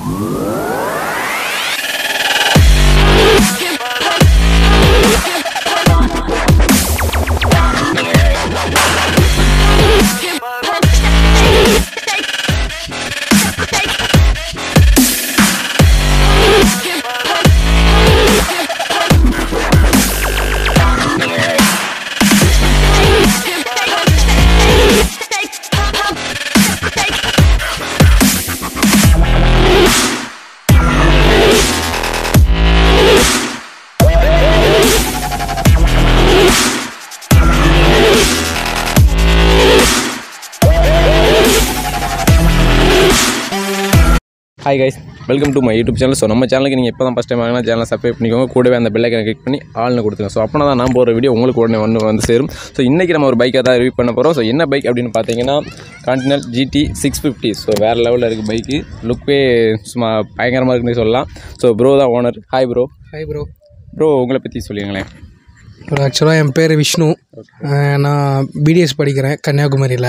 Hi guys welcome to my YouTube channel so நம்ம சேனலுக்கு நீங்கள் இப்போ தான் ஃபஸ்ட் டைம் வாங்கினா சேனலை சப்ஸ்கிரைப் பண்ணிக்கோங்க கூடவே அந்த பெல்லைக்கனை கிளிக் பண்ணி ஆள்னு கொடுத்துருங்க ஸோ அப்போ தான் நான் போகிற வீடியோ உங்களுக்கு உடனே வந்து வந்து சேரும் ஸோ இன்றைக்கி நம்ம ஒரு பைக்கை தான் ரிவ்யூ பண்ண போகிறோம் ஸோ என்ன பைக் அப்படின்னு பார்த்தீங்கன்னா Continental GT six fifty so வேறு லெவலில் இருக்குது பைக்கு லுக்கே சும்மா பயங்கரமாக இருக்குன்னு சொல்லலாம் ஸோ ப்ரோ தான் owner hi bro hi bro bro உங்களை பற்றி சொல்லுங்களேன் ப்ரோ ஆக்சுவலாக என் பேர் விஷ்ணு அஹ் நான் பிடிஎஸ் படிக்கிறேன் கன்னியாகுமரியில்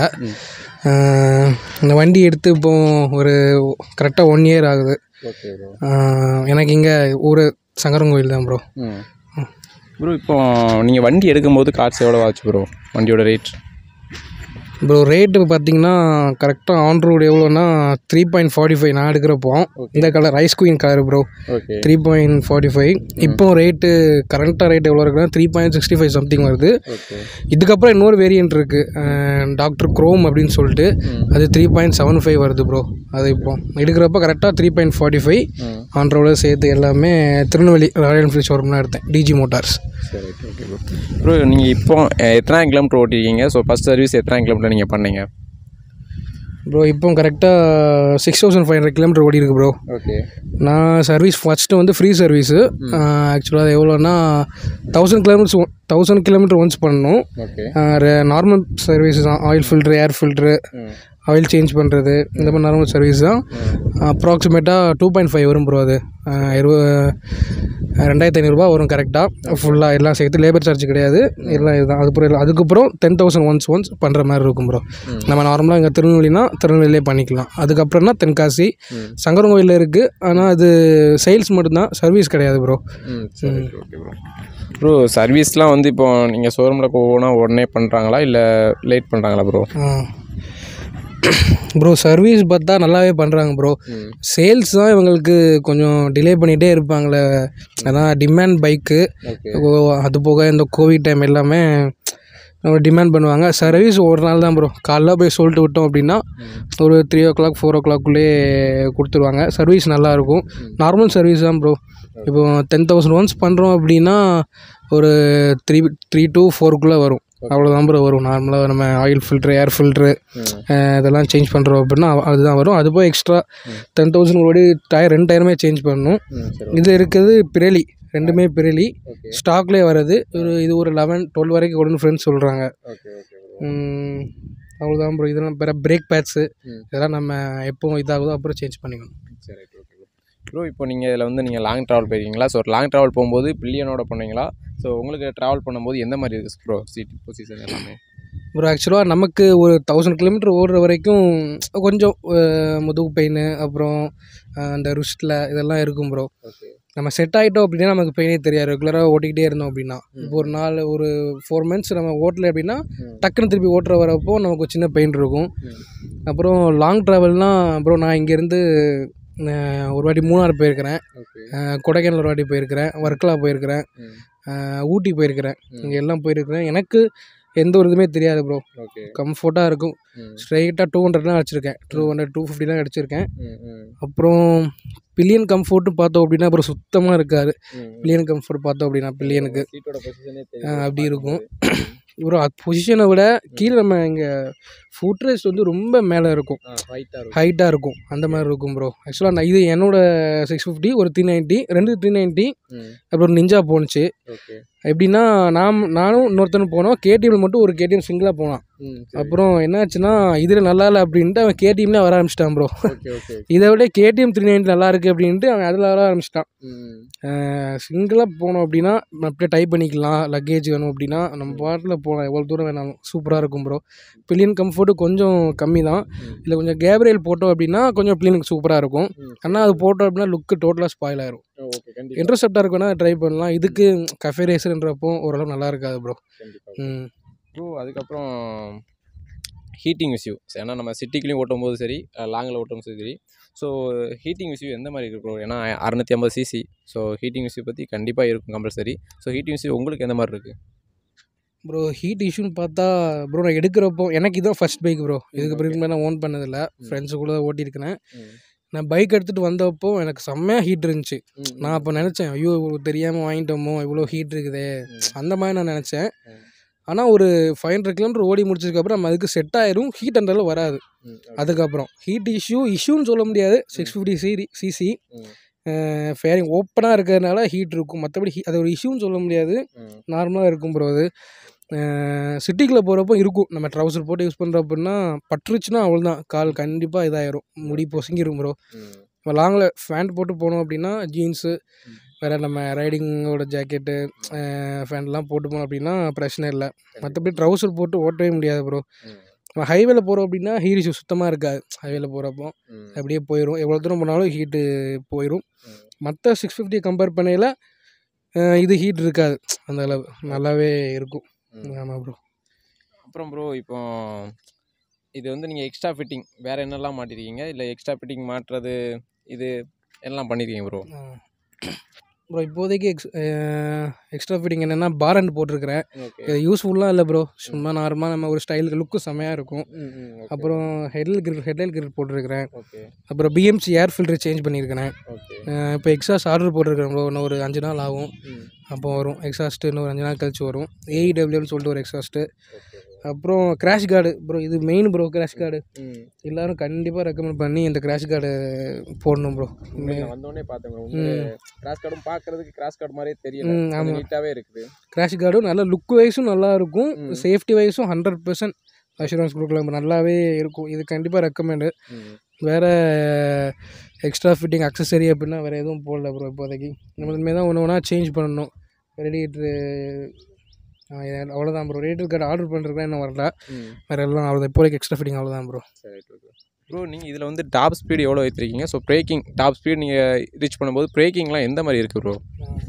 அஹ் இந்த வண்டி எடுத்து இப்போ ஒரு கரெக்டாக ஒன் இயர் ஆகுது ஓகே ப்ரோ அஹ் எனக்கு இங்கே ஊர் சங்கரங்கோயில் தான் ப்ரோ ம் ப்ரோ இப்போ நீங்கள் வண்டி எடுக்கும்போது கார்ட்ஸ் எவ்வளோ ஆச்சு ப்ரோ வண்டியோட ரேட் ப்ரோ ரேட்டு பார்த்தீங்கன்னா கரெக்டாக ஆன் ரோடு எவ்வளோன்னா த்ரீ பாயிண்ட் ஃபார்ட்டி ஃபைவ் நான் எடுக்கிறப்போ இந்த colour ice queen colour bro okay three point forty five இப்போ ரேட்டு கரண்ட்டாக ரேட் எவ்வளோ இருக்குன்னா three point sixty five something வருது ஓகே இதுக்கப்புறம் இன்னொரு வேரியன்ட் இருக்குது டாக்டர் க்ரோம் அப்படின்னு சொல்லிட்டு அது த்ரீ பாயிண்ட் செவன் ஃபைவ் வருது ப்ரோ அது இப்போ எடுக்கிறப்ப கரெக்டாக த்ரீ பாயிண்ட் ஃபார்ட்டி ஃபைவ் ம் ஆண்ட்ரோட சேர்த்து எல்லாமே திருநெல்வேலி ராயல் என்ஃபீல்ட் ஷோரூம் எடுத்தேன் டிஜி மோட்டார்ஸ் சரி ஓகே ப்ரோ ப்ரோ நீங்கள் இப்போ அஹ், எத்தனை கிலோமீட்டர் ஓட்டிருக்கீங்க ஸோ ஃபஸ்ட் சர்வீஸ் எத்தனை கிலோமீட்டர் நீங்கள் பண்ணீங்க ப்ரோ இப்போ கரெக்டாக six thousand five hundred kilometre ஓடி இருக்கு ப்ரோ ஓகே நான் சர்வீஸ் ஃபஸ்ட்டு வந்து ஃப்ரீ சர்வீஸு ஆக்சுவலாக அது எவ்வளோன்னா thousand kilometres thousand kilometre once பண்ணணும் ஓகே நார்மல் சர்வீஸ் தான் oil filter air filter oil change பண்ணுறது இந்த மாதிரி நார்மல் சர்வீஸ் தான் அப்ராக்சிமேட்டாக டூ பாயிண்ட் ஃபைவ் வரும் ப்ரோ அது அஹ் இருவ ரெண்டாயிரத்தி ஐநூறுரூபா வரும் கரெக்டாக ஃபுல்லாக எல்லாம் சேர்த்து லேபர் சார்ஜ் கிடையாது எல்லாம் இதுதான் அதுக்கப்புறம் எல்லாம் அதுக்கப்புறம் டென் தௌசண்ட் ஒன்ஸ் ஒன்ஸ் பண்ணுற மாதிரி இருக்கும் ப்ரோ நம்ம நார்மலாக இங்கே திருநெல்வேலினா திருநெல்வேலியே பண்ணிக்கலாம் அதுக்கப்புறம்னா தென்காசி சங்கரங்கோயிலில் இருக்குது ஆனால் அது சேல்ஸ் மட்டும்தான் சர்வீஸ் கிடையாது ப்ரோ ம் சரி ஓகே ப்ரோ ப்ரோ சர்வீஸ்லாம் வந்து இப்போ நீங்கள் ஷோரூமில் போனா உடனே பண்ணுறாங்களா இல்லை லேட் பண்ணுறாங்களா ப்ரோ ப்ரோ சர்வீஸ் பார்த்தா நல்லாவே பண்ணுறாங்க ப்ரோ சேல்ஸ் தான் இவங்களுக்கு கொஞ்சம் டிலே பண்ணிகிட்டே இருப்பாங்களே அதான் டிமாண்ட் பைக்கு அது போக இந்த கோவிட் டைம் எல்லாமே டிமாண்ட் பண்ணுவாங்க சர்வீஸ் ஒரு நாள் தான் ப்ரோ காலைல போய் சொல்லிட்டு விட்டோம் அப்படின்னா ஒரு த்ரீ ஓ கிளாக் ஃபோர் ஓ கிளாக்குள்ளேயே கொடுத்துருவாங்க சர்வீஸ் நல்லாயிருக்கும் நார்மல் சர்வீஸ் தான் ப்ரோ இப்போ டென் தௌசண்ட் ஒன்ஸ் பண்ணுறோம் அப்படின்னா ஒரு த்ரீ த்ரீ டு ஃபோருக்குள்ளே வரும் அவ்வளோதான் ப்ரோ வரும் நார்மலாக நம்ம ஆயில் ஃபில்ட்ரு ஏர் ஃபில்ட்ரு இதெல்லாம் சேஞ்ச் பண்ணுறோம் அப்படின்னா அவ- அதுதான் வரும் அது போய் எக்ஸ்ட்ரா டென் தௌசண்ட் ஓடி டயர் ரெண்டு டயருமே சேஞ்ச் பண்ணணும் இது இருக்கிறது பிரெலி ரெண்டுமே பிரெலி ஸ்டாக்லேயே வர்றது ஒரு இது ஒரு லெவன் டுவெல் வரைக்கும் கொடுன்னு ஃப்ரெண்ட்ஸ் சொல்கிறாங்க ஓகே ஓகே அவ்வளோதான் ப்ரோ இதெல்லாம் பிற பிரேக் பேட்ஸு ம். இதெல்லாம் நம்ம எப்போ இதாகுதோ அப்புறம் சேஞ்ச் பண்ணிக்கணும் சரி ஓகே ப்ரோ ப்ரோ இப்போ நீங்கள் இதில் வந்து நீங்கள் லாங் ட்ராவல் போயிருக்கீங்களா ஸோ லாங் ட்ராவல் போகும்போது பில்லியனோட பண்ணீங்களா ஸோ உங்களுக்கு ட்ராவல் பண்ணும்போது எந்த மாதிரி இருக்குது ப்ரோ சீட் பொசிஷன் எல்லாமே ப்ரோ ஆக்சுவலாக நமக்கு ஒரு தௌசண்ட் கிலோமீட்டர் ஓடுற வரைக்கும் கொஞ்சம் அஹ், முதுகு பெயின் அப்புறம் அஹ், அந்த ருஸ்ட்டில் இதெல்லாம் இருக்கும் ப்ரோ ஓகே நம்ம செட் ஆகிட்டோம் அப்படின்னா நமக்கு பெயினே தெரியாது ரெகுலராக ஓட்டிக்கிட்டே இருந்தோம் அப்படின்னா இப்போ ஒரு நாள் ஒரு ஃபோர் மந்த்ஸ் நம்ம ஓட்டல அப்படின்னா டக்குன்னு திருப்பி ஓட்டுற வரப்போ நமக்கு ஒரு சின்ன பெயின் இருக்கும் அப்புறம் லாங் ட்ராவல்னால் அப்புறம் நான் இங்கேருந்து அஹ், ஒரு வாட்டி மூணார் போயிருக்கிறேன் ஓகே அஹ், கொடைக்கானல் ஒரு வாட்டி போயிருக்கிறேன் வர்க்கலா போயிருக்கிறேன் அஹ், ஊட்டி போயிருக்கிறேன் இங்கே எல்லாம் போயிருக்கிறேன் எனக்கு எந்த ஒரு இதுவுமே தெரியாது ப்ரோ ஓகே கம்ஃபர்ட்டாக இருக்கும் ஸ்ட்ரைட்டாக டூ ஹண்ட்ரட்லாம் அடிச்சிருக்கேன் டூ ஹண்ட்ரட் டூ ஃபிஃப்டிலாம் அடிச்சிருக்கேன் அப்புறம் பில்லியன் கம்ஃபர்ட்டும் பார்த்தோம் அப்படின்னா அப்புறம் சுத்தமாக இருக்காது பில்லியன் கம்ஃபர்ட் பார்த்தோம் அப்படின்னா பில்லியனுக்கு சீட்டோட பொசிஷனே அப்படி இருக்கும் ப்ரோ பொசிஷனை விட கீழே நம்ம இங்கே ஃபுட் ரெஸ்ட் வந்து ரொம்ப மேலே இருக்கும் ஹைட்டாக இருக்கும் ஹைட்டாக இருக்கும் அந்த மாதிரி இருக்கும் ப்ரோ ஆக்சுவலாக நான் இது என்னோட சிக்ஸ் ஃபிஃப்டி ஒரு த்ரீ நைன்ட்டி ரெண்டு த்ரீ நைன்ட்டி அப்புறம் நிஞ்சா போணுச்சு ஓகே எப்படின்னா நான் நானும் இன்னொருத்தனும் போனோம் கேடிஎம்ல மட்டும் ஒரு கேடிஎம் சிங்கிளாக போனான் ம் அப்புறம் என்னாச்சுன்னா இதில் நல்லா இல்லை அப்படின்ட்டு அவன் கேடிஎம்ல வர ஆரம்பிச்சிட்டான் ப்ரோ ஓகே ஓகே இதை விட கேடிஎம் த்ரீ நைன்ட்டி நல்லா இருக்குது அப்படின்ட்டு அவன் அதில் வர ஆரம்பிச்சிட்டான் ம் சிங்கிளாக போனோம் அப்படின்னா நம்ம அப்படியே டைப் பண்ணிக்கலாம் லக்கேஜ் வேணும் அப்படின்னா நம்ம பாட்டில் போகலாம் எவ்வளோ தூரம் வேணாலும் சூப்பராக இருக்கும் ப்ரோ பில்லியன் கம்ஃபர்ட் மட்டும் கொஞ்சம் கம்மி தான் இல்லை கொஞ்சம் கேப்ரியல் போட்டோம் அப்படின்னா கொஞ்சம் க்ளீனுக்கு சூப்பராக இருக்கும் ஆனால் அது போட்டோம் அப்படின்னா லுக்கு டோட்டலாக ஸ்பாயில் ஆயிரும் ஓகே கண்டிப்பாக இன்ட்ரெஸ்டாக இருக்குன்னா ட்ரை பண்ணலாம் இதுக்கு கஃபே ரேசர்ன்றப்போ ஓரளவு நல்லா இருக்காது ப்ரோ ம் ப்ரோ அதுக்கப்புறம் ஹீட்டிங் இஷ்யூ ஏன்னா நம்ம சிட்டிக்குள்ளேயும் ஓட்டும் போது சரி லாங்கில் ஓட்டும் போது சரி ஸோ ஹீட்டிங் இஷ்யூ எந்த மாதிரி இருக்குது ப்ரோ ஏன்னா அறநூற்றி ஐம்பது சிசி ஸோ ஹீட்டிங் இஷ்யூ பற்றி கண்டிப்பாக இருக்கும் கம்பல்சரி ஸோ ஹீட்டிங் இஷ்யூ உங்களுக்கு எந்த மாதிரி இருக்குது ப்ரோ ஹீட் இஷ்யூன்னு பார்த்தா ப்ரோ நான் எடுக்கிறப்போ எனக்கு இதுதான் ஃபர்ஸ்ட் பைக் ப்ரோ இதுக்கு பிறகு நான் ஓன் பண்ணதில்லை ஃப்ரெண்ட்ஸு கூட தான் ஓட்டியிருக்கிறேன் நான் பைக் எடுத்துகிட்டு வந்தப்போ எனக்கு செம்மையாக ஹீட் இருந்துச்சு நான் அப்போ நினச்சேன் ஐயோ தெரியாமல் வாங்கிட்டோமோ இவ்வளோ ஹீட் இருக்குதே அந்த மாதிரி நான் நினச்சேன் ஆனால் ஒரு ஃபைவ் ஹண்ட்ரட் கிலோமீட்டர் ஓடி முடிச்சதுக்கப்புறம் நம்ம அதுக்கு செட் ஆயிரும் ஹீட் அந்த அளவு வராது அதுக்கப்புறம் ஹீட் இஷ்யூ இஷ்யூன்னு சொல்ல முடியாது சிக்ஸ் ஃபிஃப்டி சிடி சிசி ஃபேரிங் ஓப்பனாக இருக்கிறதுனால ஹீட் இருக்கும் மற்றபடி ஹீ அது ஒரு இஷ்யூன்னு சொல்ல முடியாது நார்மலாக இருக்கும் ப்ரோ அது சிட்டிக்குள்ளே போகிறப்போ இருக்கும் நம்ம ட்ரௌசர் போட்டு யூஸ் பண்ணுறோம் அப்படின்னா பட்டுருச்சுன்னா அவ்வளோதான் கால் கண்டிப்பாக இதாயிரும் முடி பொசுங்கிரும் ப்ரோ இப்போ லாங்கில் ஃபேண்ட் போட்டு போனோம் அப்படின்னா ஜீன்ஸு வேறு நம்ம ரைடிங்கோட ஜாக்கெட்டு ஃபேண்ட்லாம் போட்டு போனோம் அப்படின்னா பிரச்சனை இல்லை மற்றபடி ட்ரௌசர் போட்டு ஓட்டவே முடியாது ப்ரோ நம்ம ஹைவேல போகிறோம் அப்படின்னா ஹீட் இஷ்யூ சுத்தமாக இருக்காது ஹைவேல போகிறப்போ அப்படியே போயிடும் எவ்வளோ தூரம் போனாலும் ஹீட்டு போயிடும் மற்ற சிக்ஸ் ஃபிஃப்டி கம்பேர் பண்ணையில் இது ஹீட் இருக்காது அந்த அளவு நல்லாவே இருக்கும் ஆமாம் ப்ரோ அப்புறம் ப்ரோ இப்போ இது வந்து நீங்கள் எக்ஸ்ட்ரா ஃபிட்டிங் வேறு என்னெல்லாம் மாட்டிருக்கீங்க இல்லை எக்ஸ்ட்ரா ஃபிட்டிங் மாட்டுறது இது எல்லாம் பண்ணியிருக்கீங்க ப்ரோ ப்ரோ இப்போதைக்கு எக்ஸ் எக்ஸ்ட்ரா ஃபிட்டிங் என்னென்னா பார் அண்ட் போட்டிருக்கிறேன் ஓகே இது யூஸ்ஃபுல்லாக இல்லை ப்ரோ சும்மா நார்மலாக நம்ம ஒரு ஸ்டைலுக்கு லுக்கு செம்மையாக இருக்கும் அப்புறம் ஹெட்லைட் கிரில் ஹெட்லைட் கிரில் போட்டிருக்கிறேன் ஓகே அப்புறம் பிஎம்சி ஏர் ஃபில்டர் சேஞ்ச் பண்ணியிருக்கிறேன் ஓகே இப்போ எக்ஸாஸ்ட் ஆர்டர் போட்டிருக்கிறேன் ப்ரோ இன்னும் ஒரு அஞ்சு நாள் ஆகும் அப்போ வரும் எக்ஸாஸ்ட்டு இன்னும் ஒரு அஞ்சு நாள் கழிச்சு வரும் ஏஇடபிள்யூன்னு சொல்லிட்டு ஒரு எக்ஸாஸ்ட்டு அப்புறம் கிராஷ் கார்டு ப்ரோ இது மெயின் ப்ரோ கிராஷ் கார்டு எல்லாரும் கண்டிப்பாக ரெக்கமெண்ட் பண்ணி இந்த கிராஷ் கார்டு போடணும் ப்ரோ வந்தோடனே பார்த்தேன் ப்ரோ கிராஸ் கார்டும் பார்க்கறதுக்கு கிராஸ் கார்டு மாதிரியே தெரியல ம், ஆமா. நீட்டாகவே இருக்குது கிராஷ் கார்டும் நல்ல லுக் வைஸும் நல்லா இருக்கும் சேஃப்டி வைஸும் ஹண்ட்ரட் பர்சன்ட் அஷூரன்ஸ் கொடுக்கலாம் நல்லாவே இருக்கும் இது கண்டிப்பாக ரெக்கமெண்டு வேறு எக்ஸ்ட்ரா ஃபிட்டிங் அக்சசரி அப்படின்னா வேறு எதுவும் போடல ப்ரோ இப்போதைக்கு நம்ம இனிமேல் தான் ஒன்று ஒன்றா சேஞ்ச் பண்ணணும் ரேடியேட்ரு அவ்வளோதான் ப்ரோ ரேடியேட்டர் கார்டு ஆர்டர் பண்ணுறதுக்கு இன்னும் வரல வேறு எல்லாம் அவ்வளோதான் இப்போதைக்கு எக்ஸ்ட்ரா ஃபிட்டிங் அவ்வளோதான் ப்ரோ ப்ரோ நீங்கள் இதில் வந்து டாப் ஸ்பீடு எவ்வளோ வைத்திருக்கீங்க ஸோ பிரேக்கிங் டாப் ஸ்பீடு நீங்கள் ரீச் பண்ணும்போது பிரேக்கிங்லாம் எந்த மாதிரி இருக்குது ப்ரோ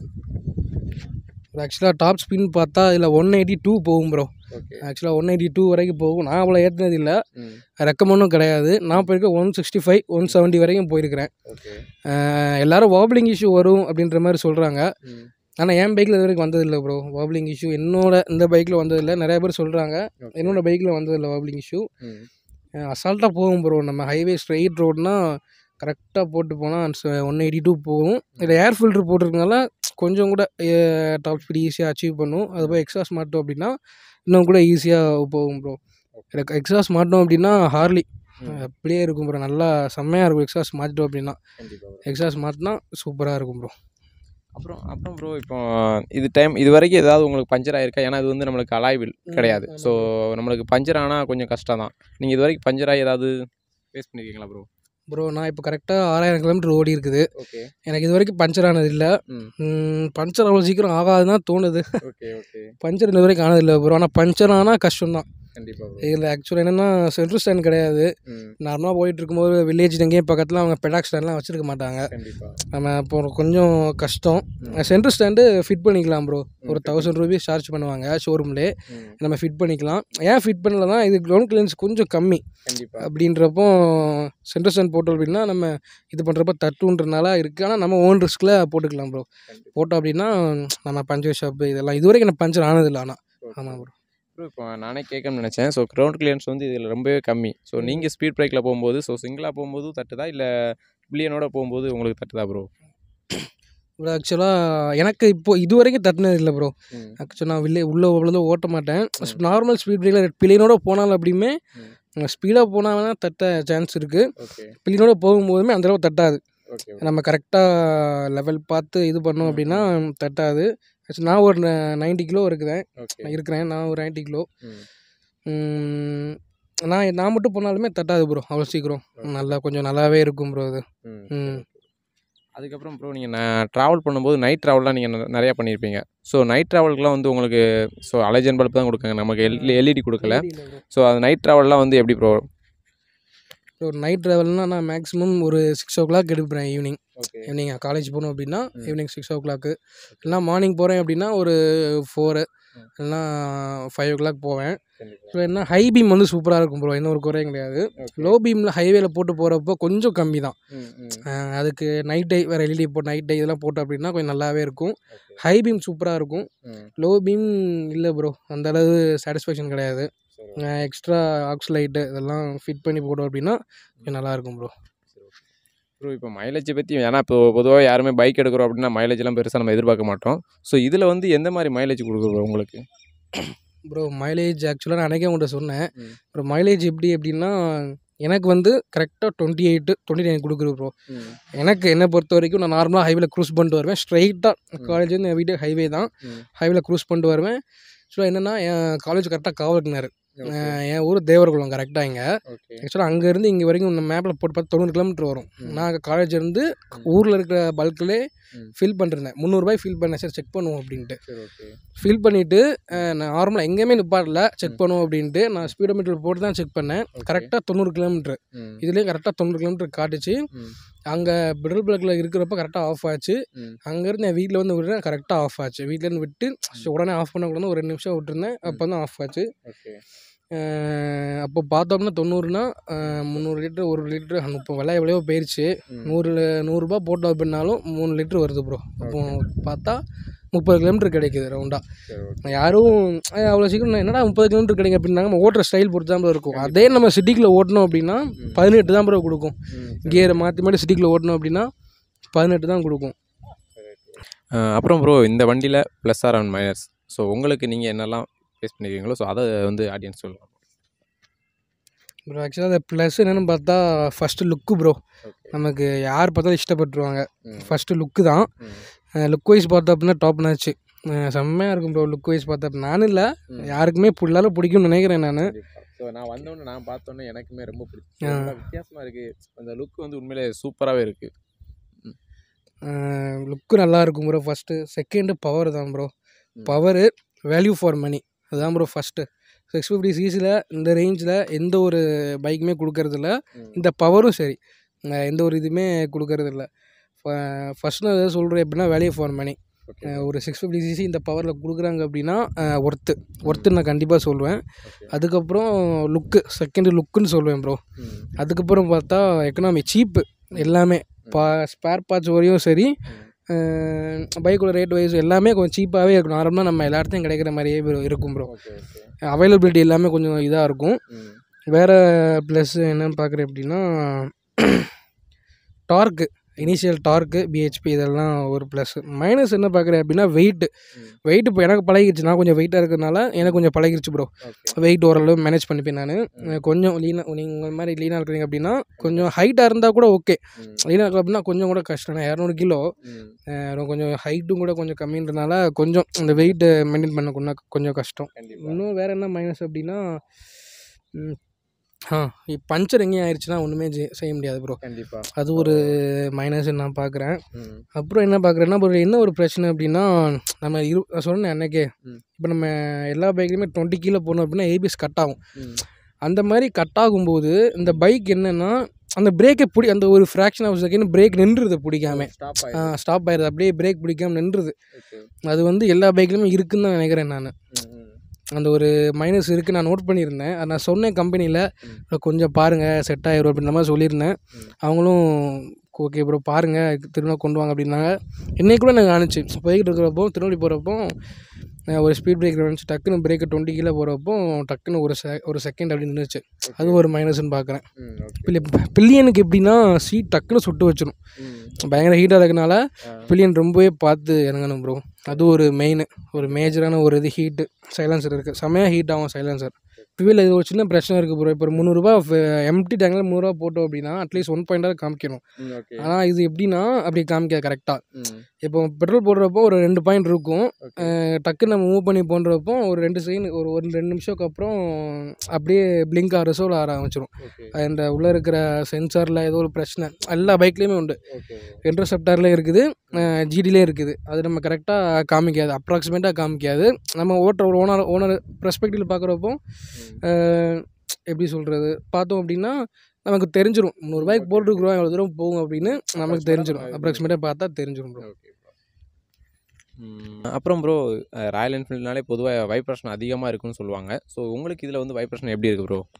ஆக்சுவலாக டாப் ஸ்பின் பார்த்தா இதில் ஒன் எயிட்டி டூ போகும் ப்ரோ ஓகே ஆக்சுவலாக ஒன் எயிட்டி டூ வரைக்கும் போகும் நான் அவ்வளோ ஏற்றினது இல்லை ரெக்கமெண்டும் கிடையாது நான் போயிருக்க one sixty five one seventy வரைக்கும் போயிருக்கிறேன் ஓகே அஹ் எல்லாரும் வாப்ளிங் இஷ்யூ வரும் அப்படின்ற மாதிரி சொல்கிறாங்க ஆனால் என் பைக்கில் இது வரைக்கும் வந்ததில்லை ப்ரோ வாப்ளிங் இஷ்யூ என்னோட இந்த பைக்கில் வந்ததில்லை நிறைய பேர் சொல்கிறாங்க என்னோட பைக்கில் வந்ததில்லை வாப்ளிங் இஷ்யூ அசால்ட்டாக போகும் ப்ரோ நம்ம ஹைவே ஸ்ட்ரெயிட் ரோட்னா கரெக்டாக போட்டு போனால் ஒன் எயிட்டி டூ போகும் இதில் ஏர் ஃபில்ட்ரு போட்டிருக்கனால கொஞ்சம் கூட டாப் ஸ்பீட் ஈஸியாக அச்சீவ் பண்ணும் அது போய் எக்ஸாஸ் மாட்டோம் அப்படின்னா இன்னும் கூட ஈஸியாக போகும் ப்ரோ எனக்கு எக்ஸாஸ் மாட்டோம் அப்படின்னா ஹார்லி அப்படியே இருக்கும் ப்ரோ நல்லா செம்மையாக இருக்கும் எக்ஸாஸ் மாட்டிட்டோம் அப்படின்னா கண்டிப்பாக எக்ஸாஸ் மாட்டினா சூப்பராக இருக்கும் ப்ரோ அப்புறம் அப்புறம் ப்ரோ இப்போ இது டைம் இது வரைக்கும் ஏதாவது உங்களுக்கு பஞ்சர் ஆயிருக்கா ஏன்னா இது வந்து நம்மளுக்கு அலாய்வில் கிடையாது ஸோ நம்மளுக்கு பஞ்சர் ஆனால் கொஞ்சம் கஷ்டம் தான் நீங்கள் இது வரைக்கும் பஞ்சர் ஆகி ஏதாவது ஃபேஸ் பண்ணியிருக்கீங்களா ப்ரோ ப்ரோ நான் இப்போ கரெக்டாக ஆறாயிரம் கிலோமீட்டர் ஓடி இருக்குது ஓகே எனக்கு இது வரைக்கும் பஞ்சர் ஆனது இல்லை ம் பஞ்சர் அவ்வளோ சீக்கிரம் ஆகாதுன்னு தான் தோணுது ஓகே ஓகே பஞ்சர் இது வரைக்கும் ஆனதில்லை ப்ரோ ஆனால் பஞ்சர் ஆனால் கஷ்டம் தான் கண்டிப்பாக ப்ரோ இதில் ஆக்சுவலாக என்னென்னா சென்ட்ரல் ஸ்டாண்ட் கிடையாது ம் நார்மலாக போயிட்டு இருக்கும்போது வில்லேஜ் எங்கேயும் பக்கத்தில் அவங்க பெடாக் ஸ்டாண்ட்லாம் வச்சுருக்க மாட்டாங்க கண்டிப்பாக நம்ம இப்போ கொஞ்சம் கஷ்டம் சென்ட்ரல் ஸ்டாண்டு ஃபிட் பண்ணிக்கலாம் ப்ரோ ஒரு தௌசண்ட் ருபீஸ் சார்ஜ் பண்ணுவாங்க ஷோரூம்லேயே ம் நம்ம ஃபிட் பண்ணிக்கலாம் ஏன் ஃபிட் பண்ணலன்னா இது கிரவுண்ட் கிளியன்ஸ் கொஞ்சம் கம்மி கண்டிப்பாக அப்படின்றப்போ சென்ட்ரல் ஸ்டாண்ட் போட்டோம் அப்படின்னா நம்ம இது பண்ணுறப்ப தட்டுன்றனால இருக்குது ஆனால் நம்ம ஓன் ரிஸ்கில் போட்டுக்கலாம் ப்ரோ போட்டோம் அப்படின்னா நம்ம பஞ்சர் ஷாப்பு இதெல்லாம் இது வரைக்கும் எனக்கு பஞ்சர் ஆனதில்லை ஆனால் ஆமாம் ப்ரோ ப்ரோ இப்போ நானே கேட்கணும்னு நினச்சேன் ஸோ கிரவுண்ட் கிளியன்ஸ் வந்து இதில் ரொம்பவே கம்மி ஸோ நீங்கள் ஸ்பீட் பிரேக்கில் போகும்போது ஸோ சிங்கிளாக போகும்போது தட்டுதா இல்லை பில்லியனோட போகும்போது உங்களுக்கு தட்டுதா ப்ரோ ப்ரோ ஆக்சுவலாக எனக்கு இப்போ இது வரைக்கும் தட்டினது இல்லை ப்ரோ ம் ஆக்சுவலாக நான் வில்லே உள்ளே அவ்வளோ ஓட்ட மாட்டேன் நார்மல் ஸ்பீட் பிரேக்கில் பிள்ளைனோட போனாலும் அப்படியுமே ஸ்பீடாக போனால் வேணால் தட்ட சான்ஸ் இருக்குது ஓகே பிள்ளைனோட போகும்போதுமே அந்தளவு தட்டாது ஓகே நம்ம கரெக்டாக லெவல் பார்த்து இது பண்ணோம் அப்படின்னா தட்டாது Actually, நான் ஒரு நைன்ட்டி கிலோ இருக்கிறேன் ஓகே இருக்கிறேன் நான் ஒரு நைன்ட்டி கிலோ ம் நான் நான் மட்டும் போனாலுமே தட்டாது ப்ரோ அவ்வளோ சீக்கிரம் நல்லா கொஞ்சம் நல்லாவே இருக்கும் ப்ரோ அது ம் ம் அதுக்கப்புறம் ப்ரோ நீங்கள் நான் ட்ராவல் பண்ணும்போது நைட் ட்ராவல்லாம் நீங்கள் நிறையா பண்ணியிருப்பீங்க ஸோ நைட் ட்ராவலுக்குலாம் வந்து உங்களுக்கு ஸோ அலைஜன் பல்ப் தான் கொடுக்காங்க நமக்கு எல் எல்இடி கொடுக்கல ஸோ அது நைட் ட்ராவல்லாம் வந்து எப்படி ப்ரோ ஒரு நைட் ட்ராவல்னால் நான் மேக்ஸிமம் ஒரு சிக்ஸ் ஓ கிளாக் எடுப்பேன் ஈவினிங் ஓகே ஈவினிங் காலேஜ் போகணும் அப்படின்னா ஈவினிங் சிக்ஸ் ஓ கிளாக்கு இல்லைனா மார்னிங் போகிறேன் அப்படின்னா ஒரு ஃபோரு இல்லைனா ஃபைவ் ஓ கிளாக் போவேன் ஸோ என்ன ஹை பீம் வந்து சூப்பராக இருக்கும் ப்ரோ எந்த ஒரு குறையும் கிடையாது லோ பீமில் ஹைவேல போட்டு போகிறப்போ கொஞ்சம் கம்மி தான் அஹ் அதுக்கு நைட் டை வேறு எல்இடி போட்டு நைட் டை இதெல்லாம் போட்டோம் அப்படின்னா கொஞ்சம் நல்லாவே இருக்கும் ஹை பீம் சூப்பராக இருக்கும் லோ பீம் இல்லை ப்ரோ அந்த அளவு சாட்டிஸ்ஃபேக்ஷன் கிடையாது எக்ஸ்ட்ரா ஆக்ஸ் லைட்டு இதெல்லாம் ஃபிட் பண்ணி போட்டோம் அப்படின்னா கொஞ்சம் நல்லாயிருக்கும் ப்ரோ ப்ரோ இப்போ மைலேஜை பற்றி ஏன்னா இப்போ பொதுவாக யாருமே பைக் எடுக்கிறோம் அப்படின்னா மைலேஜ்லாம் பெருசாக நம்ம எதிர்பார்க்க மாட்டோம் ஸோ இதில் வந்து எந்த மாதிரி மைலேஜ் கொடுக்குது bro உங்களுக்கு ப்ரோ மைலேஜ் ஆக்சுவலாக நான் அன்றைக்கே உங்கள்கிட்ட சொன்னேன் ம். ப்ரோ மைலேஜ் எப்படி அப்படின்னா எனக்கு வந்து கரெக்டாக டுவெண்ட்டி எயிட்டு டுவெண்ட்டி நைன் கொடுக்குது ப்ரோ எனக்கு என்னை பொறுத்த வரைக்கும் நான் நார்மலாக ஹைவேல க்ரூஸ் பண்ணிட்டு வருவேன் ஸ்ட்ரைட்டாக காலேஜ் வந்து என் வீட்டு ஹைவே தான் ம். ஹைவேல க்ரூஸ் பண்ணிட்டு வருவேன் ஸோ என்னென்னா என் காலேஜ் கரெக்டாக காவல்கிணறு என் ஊர் தேவர்குளம் கரெக்டாக இங்கே ஓகே ஆக்சுவலாக அங்கேருந்து இங்கே வரைக்கும் இந்த மேப்பில் போட்டு பார்த்து தொண்ணூறு கிலோமீட்டர் வரும் நான் காலேஜ் இருந்து ஊரில் இருக்கிற பல்க்லே ம். ஃபில் பண்ணிருந்தேன் முந்நூறுபாய் ஃபில் பண்ணேன் சார் செக் பண்ணுவோம் அப்படின்ட்டு சரி ஓகே ஃபில் பண்ணிவிட்டு நான் நார்மலாக எங்கேயுமே நிப்பாடல செக் பண்ணுவோம் அப்படின்ட்டு நான் ஸ்பீடோமீட்டர் போட்டு தான் செக் பண்ணேன் கரெக்டாக தொண்ணூறு கிலோமீட்டர் இதுலேயும் கரெக்டாக தொண்ணூறு கிலோமீட்டர் காட்டுச்சு ம். அங்கே பெட்ரோல் பிளக்கில் இருக்கிறப்ப கரெக்டாக ஆஃப் ஆச்சு ம். அங்கேருந்து என் வீட்டில் வந்து விடுறேன் கரெக்டாக ஆஃப் ஆச்சு வீட்டிலேருந்து விட்டு சரி, உடனே ஆஃப் பண்ணக்கூடாது ஒரு ரெண்டு நிமிஷம் விட்டுருந்தேன் அப்போ தான் ஆஃப் ஆச்சு ஓகே அஹ் அப்போ பார்த்தோம்னா தொண்ணூறுனா அஹ் முந்நூறு லிட்டர் ஒரு லிட்டரு இப்போ விலை எவ்வளோ போயிடுச்சு ம். நூறு நூறுரூபா போட்டோம் அப்படின்னாலும் மூணு லிட்டர் வருது ப்ரோ அப்போ பார்த்தா முப்பது கிலோமீட்டர் கிடைக்குது ரவுண்டாக சரி ஓகே யாரும் அஹ் அவ்வளோ சீக்கிரம் நான் என்னடா முப்பது கிலோமீட்டர் கிடைக்கும் அப்படின்னாங்க நம்ம ஓட்டுற ஸ்டைல் பொறுத்து தான் bro இருக்கும் அதே நம்ம சிட்டிக்குள்ளே ஓட்டணும் அப்படின்னா பதினெட்டு தான் ப்ரோ கொடுக்கும் கியரை மாற்றி மாற்றி சிட்டிக்குள்ளே ஓட்டணும் அப்படின்னா பதினெட்டு தான் கொடுக்கும் அப்புறம் ப்ரோ இந்த வண்டியில் plus or and minus so உங்களுக்கு நீங்கள் என்னெல்லாம் ஃபேஸ் பண்ணிருக்கீங்களோ ஸோ அதை வந்து ஆடியன்ஸ் சொல்லலாம் ப்ரோ ஆக்சுவலாக அது ப்ளஸ் என்னென்னு பார்த்தா ஃபஸ்ட்டு லுக்கு ப்ரோ ஓகே நமக்கு யார் பார்த்தாலும் இஷ்டப்பட்டுருவாங்க ம். ஃபஸ்ட்டு லுக்கு தான் லுக் வைஸ் பார்த்தோம் அப்படின்னா டாப் நாச்சு செம்மையாக இருக்கும் ப்ரோ லுக் வைஸ் பார்த்தா நானும் இல்லை ம். யாருக்குமே எல்லாரும் பிடிக்கும்னு நினைக்கிறேன் நான் ஸோ நான் வந்தோடனே நான் பார்த்தோன்னே எனக்குமே ரொம்ப பிடிச்சி வித்தியாசமாக இருக்குது அந்த லுக் வந்து உண்மையிலே சூப்பராகவே இருக்குது லுக்கு நல்லா இருக்கும் ப்ரோ ஃபஸ்ட்டு செகண்டு பவர் தான் ப்ரோ ம். பவரு வேல்யூ ஃபார் மணி அதுதான் ப்ரோ ஃபஸ்ட்டு சிக்ஸ் ஃபிஃப்டி சிசியில் இந்த ரேஞ்சில் எந்த ஒரு பைக்குமே கொடுக்கறதில்ல ம். இந்த பவரும் சரி அஹ் எந்த ஒரு இதுவுமே கொடுக்கறதில்ல ஃபஸ்ட் நான் எதாவது சொல்கிறேன் எப்படின்னா வேல்யூ ஃபார் மணி ஓகே ஒரு சிக்ஸ் ஃபிஃப்டி சிசி இந்த பவரில் கொடுக்குறாங்க அப்படின்னா ஒர்த்து ஒர்த்து நான் கண்டிப்பாக சொல்லுவேன் அதுக்கப்புறம் லுக்கு செகண்டு லுக்குன்னு சொல்லுவேன் ப்ரோ அதுக்கப்புறம் பார்த்தா எக்கனாமி சீப்பு எல்லாமே பா ஸ்பேர் பார்ட்ஸ் வரையும் சரி பைக்கோட ரேட் வைஸ் எல்லாமே கொஞ்சம் சீப்பாகவே இருக்கும் நார்மலாக நம்ம எல்லா இடத்தையும் கிடைக்கிற மாதிரியே bro இருக்கும் ப்ரோ ஓகே ஓகே அவைலபிலிட்டி எல்லாமே கொஞ்சம் இதாக இருக்கும் ம் வேறு ப்ளஸ் என்னன்னு பார்க்குறேன் அப்படின்னா டார்க்கு இனிஷியல் டார்க்கு பிஹெச்பி இதெல்லாம் ஒரு ப்ளஸ் மைனஸ் என்ன பார்க்குறேன் அப்படின்னா வெயிட் ம். வெயிட் இப்போ எனக்கு பழகிடுச்சு நான் கொஞ்சம் வெயிட்டாக இருக்கிறதுனால எனக்கு கொஞ்சம் பழகிடுச்சு ப்ரோ ஓகே வெயிட் ஓரளவு மேனேஜ் பண்ணிப்பேன் நான் கொஞ்சம் லீனாக நீங்கள் உங்கள் மாதிரி லீனாக இருக்கிறீங்க அப்படின்னா கொஞ்சம் ஹைட்டாக இருந்தால் கூட ஓகே ம் லீனாக இருக்கு அப்படின்னா கொஞ்சம் கூட கஷ்டம் இரநூறு கிலோ ம் அஹ் கொஞ்சம் ஹைட்டும் கூட கொஞ்சம் கம்மின்றனால கொஞ்சம் இந்த வெயிட்டை மெயின்டைன் பண்ண கொஞ்சம் கொஞ்சம் கஷ்டம் கண்டிப்பாக இன்னும் வேறு என்ன மைனஸ் அப்படின்னா ம், ஆ பஞ்சர் எங்கேயும் ஆயிடுச்சுன்னா ஒன்றுமே செய்ய முடியாது ப்ரோ கண்டிப்பாக அது ஒரு மைனஸ் நான் பார்க்குறேன் ம் அப்புறம் என்ன பார்க்குறேன்னா இப்போ என்ன ஒரு பிரச்சனை அப்படின்னா நம்ம இரு நான் சொன்னேன் அன்னைக்கே ம். இப்போ நம்ம எல்லா பைக்லையுமே டுவெண்ட்டி கீழே போனோம் அப்படின்னா ஏபிஎஸ் கட் ஆகும் ம் அந்த மாதிரி கட் ஆகும்போது இந்த பைக் என்னென்னா அந்த பிரேக்கை பிடி அந்த ஒரு ஃப்ராக்ஷன் ஆஃப் செகண்ட் பிரேக் நின்றுது பிடிக்காம ஸ்டாப் ஆயிடுச்சு ஸ்டாப் ஆயிடுது அப்படியே பிரேக் பிடிக்காம நின்றுது ஓகே அது வந்து எல்லா பைக்லையுமே இருக்குன்னு தான் நினைக்கிறேன் நான் ம் ம் அந்த ஒரு மைனஸ் இருக்குது நான் நோட் பண்ணியிருந்தேன் அது நான் சொன்னேன் கம்பெனியில் கொஞ்சம் பாருங்கள் செட் ஆயிரும் அப்படின்ற மாதிரி சொல்லியிருந்தேன் ம். அவங்களும் ஓகே ப்ரோ பாருங்கள் திரும்ப கொண்டு வாங்க அப்படின்னாங்க இன்னைக்கு கூட எனக்கு ஆனிச்சு போய்கிட்டு இருக்கிறப்போ திருநெல்வேலி போகிறப்போ ஒரு ஸ்பீட் பிரேக் வந்துச்சு டக்குன்னு பிரேக்கு டுவெண்ட்டி கீழே போகிறப்போ டக்குன்னு ஒரு செ ஒரு செகண்ட் அப்படி நின்றுச்சு அது ஒரு மைனஸ்னு பார்க்குறேன் ம் ஓகே பில்லி பில்லியனுக்கு எப்படின்னா சீட் டக்குன்னு சுட்டு வச்சிடும் ம் பயங்கர ஹீட்டாக இருக்கனால ஆ. பில்லியன் ரொம்பவே பார்த்து இறங்கணும் ப்ரோ அது ஒரு மெயின் ஒரு மேஜரான ஒரு இது ஹீட்டு சைலன்சர் இருக்குது செமையாக ஹீட் ஆகும் சைலன்சர் ஃபியூல் இது ஒரு சின்ன பிரச்சனை இருக்குது ப்ரோ இப்போ ஒரு முந்நூறுரூபா எம்டி டேங்கில் முந்நூறுரூவா போட்டோம் அப்படின்னா அட்லீஸ்ட் ஒன் பாயிண்டாக காமிக்கணும் ஓகே ஆனால் இது எப்படின்னா அப்படி காமிக்காது கரெக்டாக இப்போ பெட்ரோல் போடுறப்போ ஒரு ரெண்டு பாயிண்ட் இருக்கும் அஹ் டக்குன்னு நம்ம மூவ் பண்ணி போடுறப்போ ஒரு ரெண்டு செகண்ட் ஒரு ஒரு ரெண்டு நிமிஷத்துக்கு அப்புறம் அப்படியே பிளிங்க் ஆகிற சோல் ஆர ஆரம்பிச்சிடும் ஓகே அந்த உள்ளே இருக்கிற சென்சாரில் ஏதோ ஒரு பிரச்சனை எல்லா பைக்லேயுமே உண்டு ஓகே இன்டர்செப்டாரில் இருக்குது ஜிடிலே இருக்குது அது நம்ம கரெக்டாக காமிக்காது அப்ராக்சிமேட்டாக காமிக்காது நம்ம ஓட்டுற ஒரு ஓனர் ஓனர் பெர்ஸ்பெக்டிவில் பார்க்குறப்போ எப்படி சொல்கிறது பார்த்தோம் அப்படின்னா நமக்கு தெரிஞ்சிடும் முந்நூறுபாய்க்கு போட்டுருக்குறோம் எவ்வளோ தூரம் போகும் அப்படின்னு நமக்கு தெரிஞ்சிடும் அப்ராக்சிமேட்டாக பார்த்தா தெரிஞ்சிடும் ப்ரோ ஓகே அப்புறம் ப்ரோ ராயல் என்ஃபீல்ட்னாலே பொதுவாக வைப்ரேஷன் அதிகமாக இருக்குன்னு சொல்லுவாங்க ஸோ உங்களுக்கு இதில் வந்து வைப்ரேஷன் எப்படி இருக்குது ப்ரோ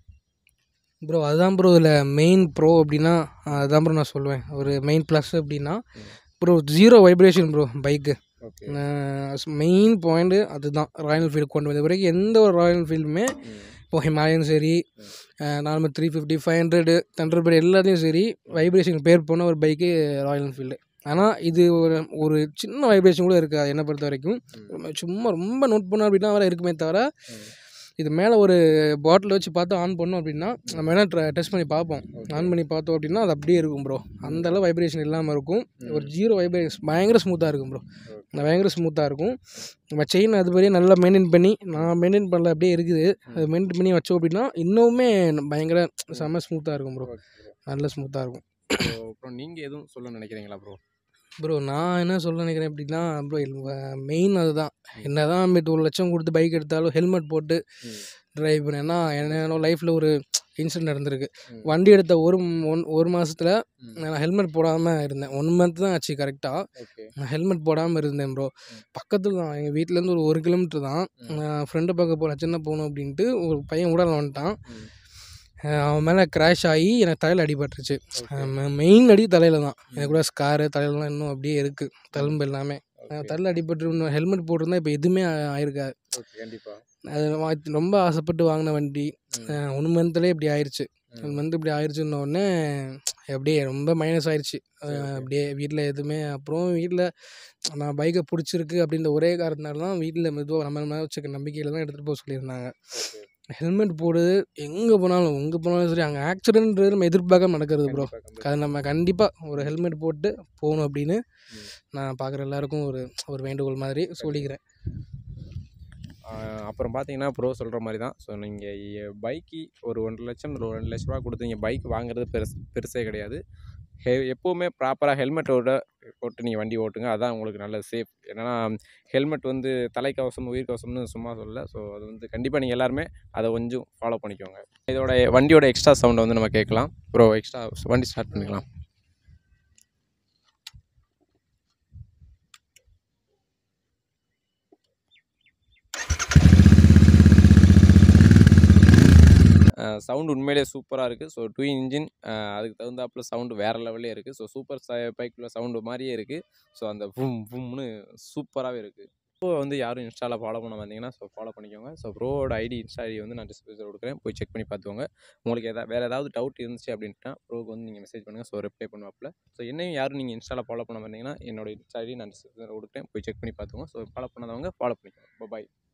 ப்ரோ அதுதான் ப்ரோ இதில் மெயின் ப்ரோ அப்படின்னா அதுதான் ப்ரோ நான் சொல்லுவேன் ஒரு மெயின் ப்ளஸ் அப்படின்னா bro zero vibration bro bike okay main point அதுதான் ராயல் என்ஃபீல்டு கொண்டு வந்த வரைக்கும் எந்த ஒரு ராயல் என்ஃபீல்டுமே இப்போ ஹிமாலயன் சரி normal three fifty five hundred Thunderbird எல்லாத்தையும் சரி வைப்ரேஷன் பேர் போன ஒரு பைக்கு ராயல் என்ஃபீல்டு ஆனால் இது ஒரு ஒரு சின்ன வைப்ரேஷன் கூட இருக்காது என்னை பொறுத்த வரைக்கும் சும்மா ரொம்ப நோட் பண்ணோம் அப்படின்னா வர இருக்குமே தவிர இது மேலே ஒரு பாட்டில் வச்சு பார்த்து ஆன் பண்ணோம் அப்படின்னா நம்ம வேணால் டெஸ்ட் பண்ணி பார்ப்போம் ஆன் பண்ணி பார்த்தோம் அப்படின்னா அது அப்படியே இருக்கும் ப்ரோ அந்தளவு வைப்ரேஷன் இல்லாமல் இருக்கும் ஒரு ஜீரோ வைப்ரேஷன் பயங்கர ஸ்மூத்தாக இருக்கும் ப்ரோ பயங்கர ஸ்மூத்தாக இருக்கும் நம்ம செயின் அது மாதிரியே நல்லா மெயின்டைன் பண்ணி நான் மெயின்டைன் பண்ணல அப்படியே இருக்குது அது மெயின்டைன் பண்ணி வச்சோம் அப்படின்னா இன்னுமே பயங்கர செம்ம ஸ்மூத்தாக இருக்கும் ப்ரோ நல்ல ஸ்மூத்தாக இருக்கும் அப்புறம் நீங்கள் எதுவும் சொல்ல நினைக்கிறீங்களா ப்ரோ ப்ரோ நான் என்ன சொல்ல நினைக்கிறேன் அப்படின்னா ப்ரோ மெயின் அதுதான் என்ன தான் நம்ம ஒரு லட்சம் கொடுத்து பைக் எடுத்தாலும் ஹெல்மெட் போட்டு ட்ரைவ் பண்ணேன்னா என்னோட லைஃப்பில் ஒரு இன்சிடென்ட் நடந்திருக்கு ம். வண்டி எடுத்த ஒரு ஒன் ஒரு மாதத்தில் நான் ஹெல்மெட் போடாமல் இருந்தேன் ஒன் மந்த் தான் ஆச்சு கரெக்டாக ஓகே நான் ஹெல்மெட் போடாமல் இருந்தேன் ப்ரோ பக்கத்தில் தான் எங்கள் வீட்டிலேருந்து ஒரு ஒரு கிலோமீட்டர் தான் நான் ஃப்ரெண்டை பார்க்க போகிறேன் சின்ன போகணும் அப்படின்ட்டு ஒரு பையன் உடல் வந்துட்டான் ம். அஹ் அவன் மேலே கிராஷ் ஆகி எனக்கு தலையில் அடிபட்டுருச்சு மெயின் அடி தலையில் தான் எனக்கு கூட ஸ்காரு தலையிலலாம் இன்னும் அப்படியே இருக்குது தழும்பு எல்லாமே தலையில் அடிபட்டு ஹெல்மெட் போட்டிருந்தா இப்போ எதுவுமே ஆ- ஆயிருக்காது ஓகே கண்டிப்பாக அது வா- ரொம்ப ஆசைப்பட்டு வாங்கின வண்டி ஒன் மந்த்லேயே இப்படி ஆயிடுச்சு ம். ஒன் மந்த் இப்படி ஆயிடுச்சுன்ன உடனே அப்படியே ரொம்ப மைனஸ் ஆயிடுச்சு அஹ் அப்படியே வீட்டில் எதுவுமே அப்புறம் வீட்டில் நான் பைக்கை பிடிச்சிருக்கு அப்படின்ற ஒரே காரணத்தினால தான் வீட்டில் மெதுவாக நம்ம மேலே வச்சுக்க நம்பிக்கையில் தான் எடுத்துகிட்டு போக சொல்லியிருந்தாங்க ஓகே ஹெல்மெட் போடு எங்கே போனாலும் எங்கே போனாலும் சரி அங்கே ஆக்சிடென்ட்ன்றது நம்ம எதிர்பார்க்காம நடக்கிறது ப்ரோ அது நம்ம கண்டிப்பாக ஒரு ஹெல்மெட் போட்டு போகணும் அப்படின்னு ம். நான் பார்க்குற எல்லாருக்கும் ஒரு ஒரு வேண்டுகோள் மாதிரி சொல்லிக்கிறேன் ஆஹ் அப்புறம் பார்த்தீங்கன்னா ப்ரோ சொல்கிற மாதிரி தான் ஸோ நீங்கள் பைக்கு ஒரு ஒன்றரை லட்சம் ஒரு ரெண்டு லட்ச ரூபா கொடுத்து நீங்கள் பைக் வாங்குறது பெருசு பெருசே கிடையாது ஹெ எப்போவுமே ப்ராப்பராக ஹெல்மெட்டோட போட்டு நீங்கள் வண்டி ஓட்டுங்க அதான் உங்களுக்கு நல்ல சேஃப் ஏன்னா ஹெல்மெட் வந்து தலைக்கவசம் உயிர்க்கவசம்னு சும்மா சொல்லல ஸோ அது வந்து கண்டிப்பாக நீங்கள் எல்லாருமே அதை கொஞ்சம் ஃபாலோ பண்ணிக்கோங்க இதோட வண்டியோட எக்ஸ்ட்ரா சவுண்டை வந்து நம்ம கேட்கலாம் ப்ரோ எக்ஸ்ட்ரா வண்டி ஸ்டார்ட் பண்ணிக்கலாம் சவுண்ட் உண்மையிலேயே சூப்பராக இருக்குது ஸோ டூ இன்ஜின் அதுக்கு தகுந்தாப்புல சவுண்டு வேறு லெவல்லே இருக்குது ஸோ சூப்பர் பைக்கில் சவுண்டு மாதிரியே இருக்குது ஸோ அந்த வும் வும்னு சூப்பராகவே இருக்குது இப்போ வந்து யாரும் இன்ஸ்டாவில் ஃபாலோ பண்ண வந்தீங்கன்னா ஸோ ஃபாலோ பண்ணிக்கோங்க ஸோ ப்ரோவோட ஐடி இன்ஸ்டா ஐடி வந்து நான் டிஸ்கிரிப்ஷனில் கொடுக்குறேன் போய் செக் பண்ணி பார்த்துக்கோங்க உங்களுக்கு எதாவது வேறு ஏதாவது டவுட் இருந்துச்சு அப்படின்ட்டுனா ப்ரோக்கு வந்து நீங்கள் மெசேஜ் பண்ணுங்கள் ஸோ ரிப்ளை பண்ணுவாப்பில் ஸோ என்னையும் யாரும் நீங்கள் இன்ஸ்டாவில் ஃபாலோ பண்ண வந்தீங்கன்னா என்னோட இன்ஸ்டா ஐடி நான் டிஸ்கிரிப்ஷனில் கொடுக்குறேன் போய் செக் பண்ணி பார்த்துக்கோங்க ஸோ ஃபாலோ பண்ணாதவங்க ஃபாலோ பண்ணிக்கோங்க பாய்